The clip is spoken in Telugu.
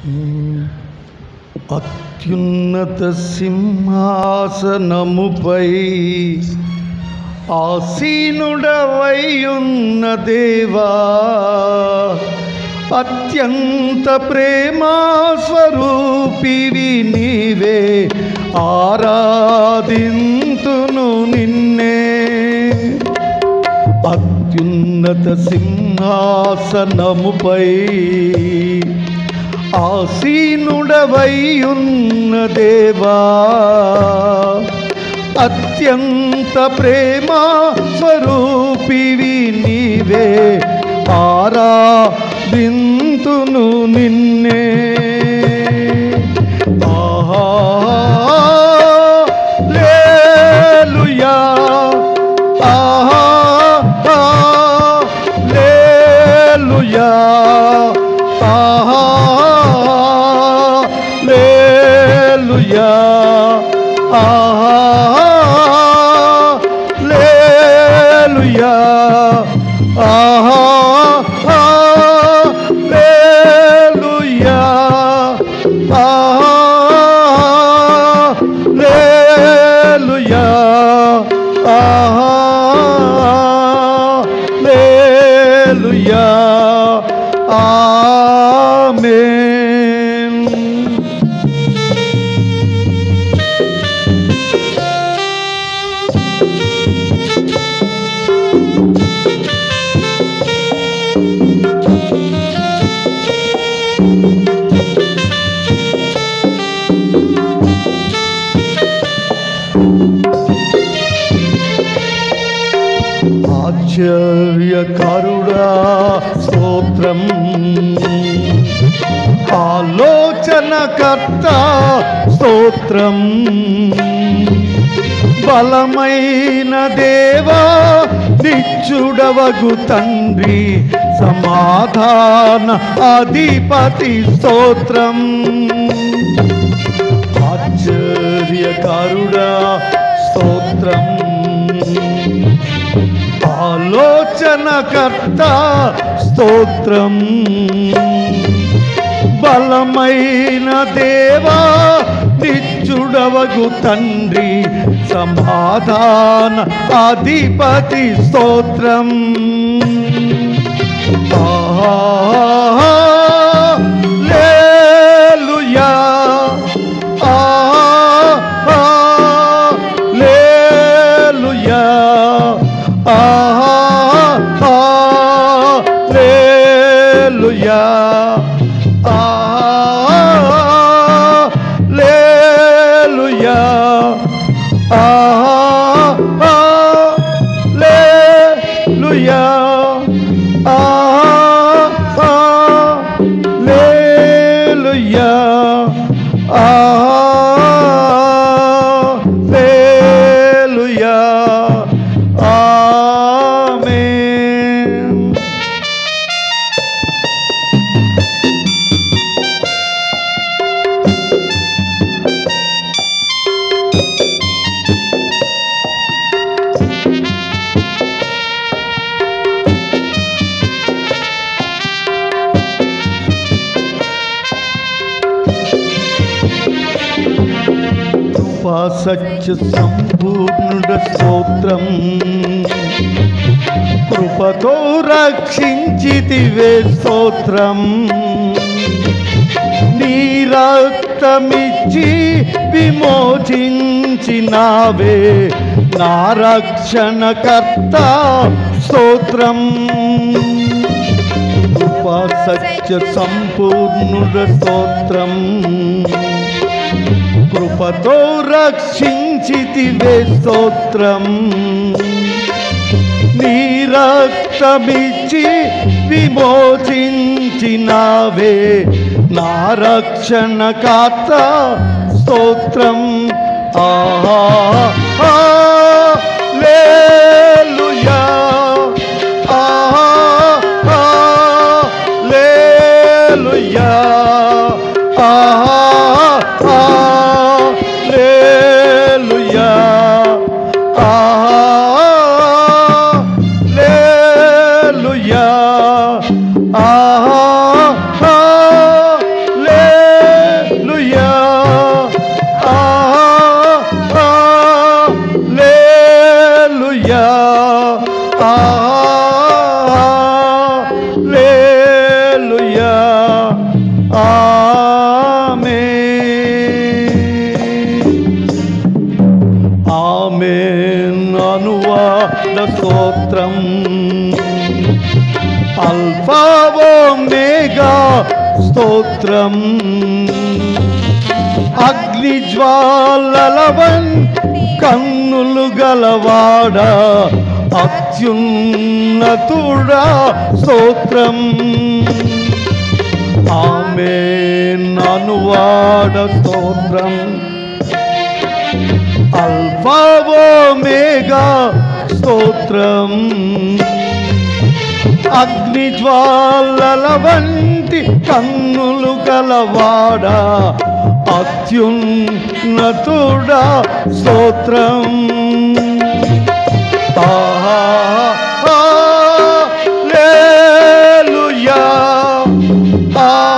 అత్యున్నత సింహాసనముపై ఆసీనుడవైయున్న దేవా అత్యంత ప్రేమా స్వరూపివి నీవే ఆరాధింతును నిన్నే అత్యున్నత సింహాసనముపై ఆసీనుడవైయున్న దేవా అత్యంత ప్రేమా స్వరూపివి నీవే ఆరాధింతును నిన్నే ఆహా లేలుయా ఆహా లేలుయా ఆహా లేలుయా ఆహా లేలుయా ఆహా లేలుయా ఆహా లేలుయా ఆహా లేలుయా ఆమేన్ ఆశ్చర్యకరుడా స్తోత్రం ఆలోచనకర్త స్తోత్రం బలమైన దేవా నిచ్చుడవగు తండ్రి సమాధాన అధిపతి స్తోత్రం ఆశ్చర్యకరుడా స్తోత్రం ఆలోచనకర్త స్తోత్రం బలమైన దేవా నిచ్చుడవగు తండ్రి సమాధాన అధిపతి స్తోత్రం ఆహా లేలుయా ఆహా లేలుయా ఆహా లేలుయా ఆహా లేలుయా ఆహా లేలుయా ఆహా లేలుయా ఆహా లేలుయా ఆమేన్ కృపా సత్య సంపూర్ణుడ స్తోత్రం కృపతో రక్షించితివే స్తోత్రం నీ రక్తమిచ్చి విమోచించినావే నా రక్షణకర్త స్తోత్రం కృపా సత్య సంపూర్ణుడ స్తోత్రం కృపతో రక్షించితివే స్తోత్రం నీ రక్తమిచ్చి విమోచించినావే నా రక్షణ కాత స్తోత్రం ఆహా ఆ, లేలుయా ఆహా ఆ, లేలుయా ఆహా ఆ, లేలుయా ఆహా లేలుయా ఆహా లేలుయా స్తోత్రం అగ్ని జ్వాలలవన్ కన్నులు గలవాడా అత్యున్నతుడా స్తోత్రం ఆమె ననువాడ స్తోత్రం అల్ఫావో మేఘా స్తోత్రం అగ్ని జ్వాలల వంటి కన్నులు కలవాడా అత్యున్నతుడా స్తోత్రం ఆహా, హల్లెలూయా. ఆ